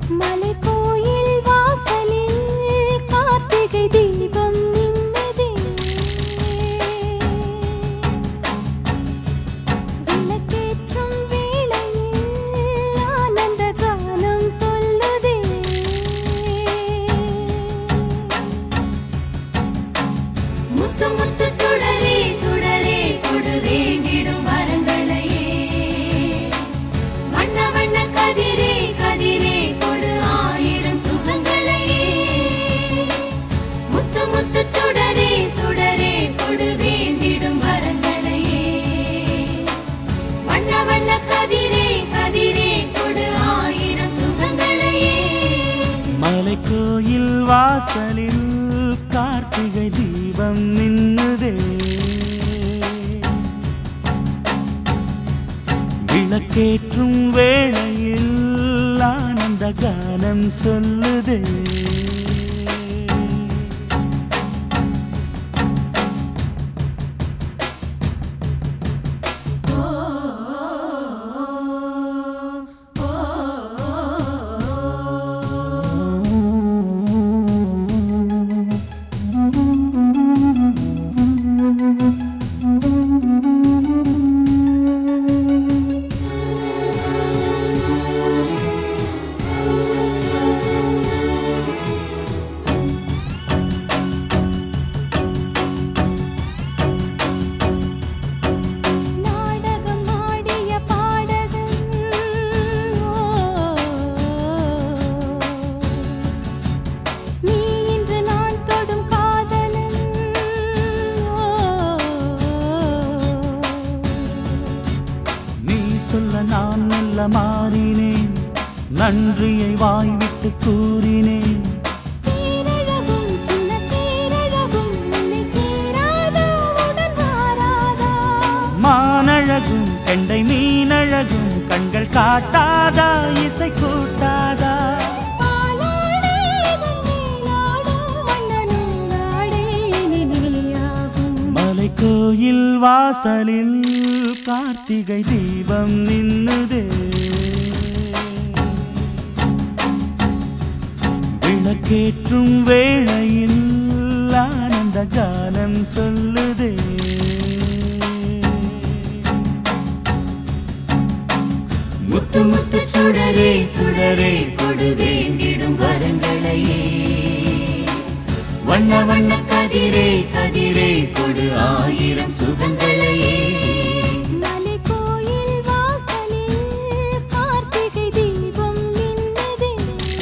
மலைக்கோயில் வாசலில் கார்த்திகை தீபம் மின்னுதே விளக்கேற்றும் வேளையில் ஆனந்த கானம் சொல்லுதே முத்து முத்து சுடரே சுடரே கொடு வேண்டிடும் வரங்களையே வண்ண வண்ண கதிரே கதிரே கொடு ஆயிரம் சுகங்களையே முத்து முத்து சுடரே சுடரே கொடு வேண்டிடும் வரங்களையே வண்ண வண்ண கதிரே கதிரே கொடு ஆயிரம் சுகங்களையே மலைக்கோயில் வாசலில் கார்த்திகை தீபம் நின்னுதே விளக்கேற்றும் வேளையில் ஆனந்த கானம் சொல்லுதே நாடகம் ஆடிய பாடகன் நீ இன்று நான் தொடும் காதலன் நீ சொல்ல நான் மெல்ல மாறினேன் நன்றியை வாய்விட்டு கூறினேன் தேரழகும் சின்ன தேரழகும் உன்னை சேராதா உடன் வாராதா மானழகும் கெண்டை மீனழகும் கண்கள் காட்டாதா இசை கூட்டாதா பாலாடை நீராடும் மன்னனும் நாடே இனி நீயாகும் மலைக்கோயில் வாசலில் கார்த்திகை தீபம் நின்னுதே விளக்கேற்றும் வேளையில் ஆனந்த கானம் சொல்லுதே முத்து முத்து சுடரே சுடரே கொடு வேண்டிடும் வரங்களையே வண்ண வண்ண கதிரே கதிரே கொடு ஆயிரம் சுகங்களையே மலைக்கோயில் வாசலில் கார்த்திகை தீபம் மின்னுதே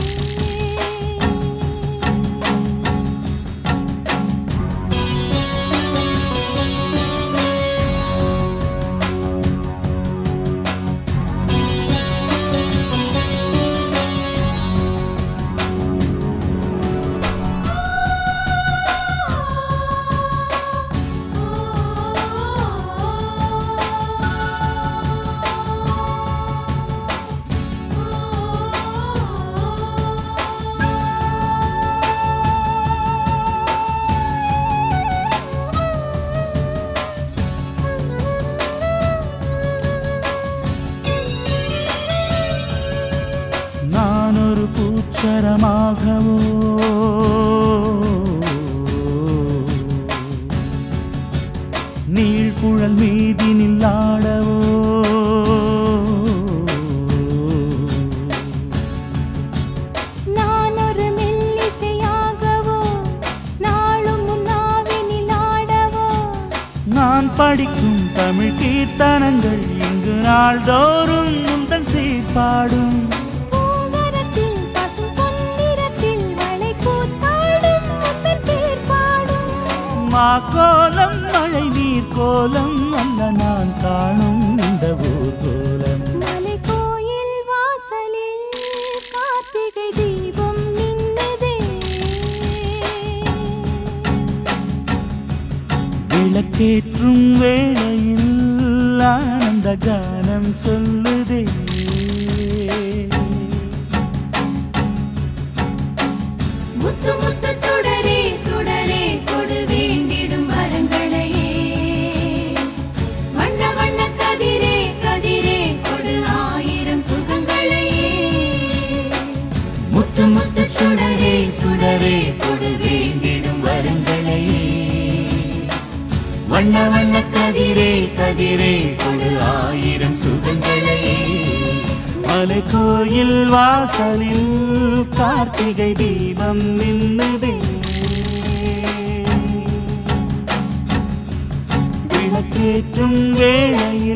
நான் ஒரு பூச்சரமாகவோ நீழ்குழல் மீதினில் ஆடவோ நான் ஒரு மெல்லிசையாகவோ நாளும் முன்னாவினில் ஆடவோ நான் படிக்கும் தமிழ் கீர்த்தனங்கள் இங்கு நாள்தோறும் முந்தன் சீர்பாடும் பூங்கரத்தில் பசும் பொன்னிறத்தில் வளை கூத்தாடும் முத்தன் பேர் பாடும் மா கோலம் மழை நீர் கோலம் அல்ல நான் காணும் இந்த ஊர் கோலம் மலைக்கோயில் வாசலில் கார்த்திகை தீபம் மின்னுதே விளக்கேற்றும் வேளையில் ஆனந்த கானம் சொல்லுதே முத்து முத்து சுடரே சுடரே கொடு வேண்டிடும் வரங்களையே வண்ண வண்ண கதிரே கதிரே கொடு ஆயிரம் சுகங்களையே வண்ண வண்ண கதிரே கதிரே கொடு ஆயிரம் சுகங்களே மலை கோயில் வாசலில் கார்த்திகை தீபம் நின்னுதே விளக்கேற்றும் வேளையில்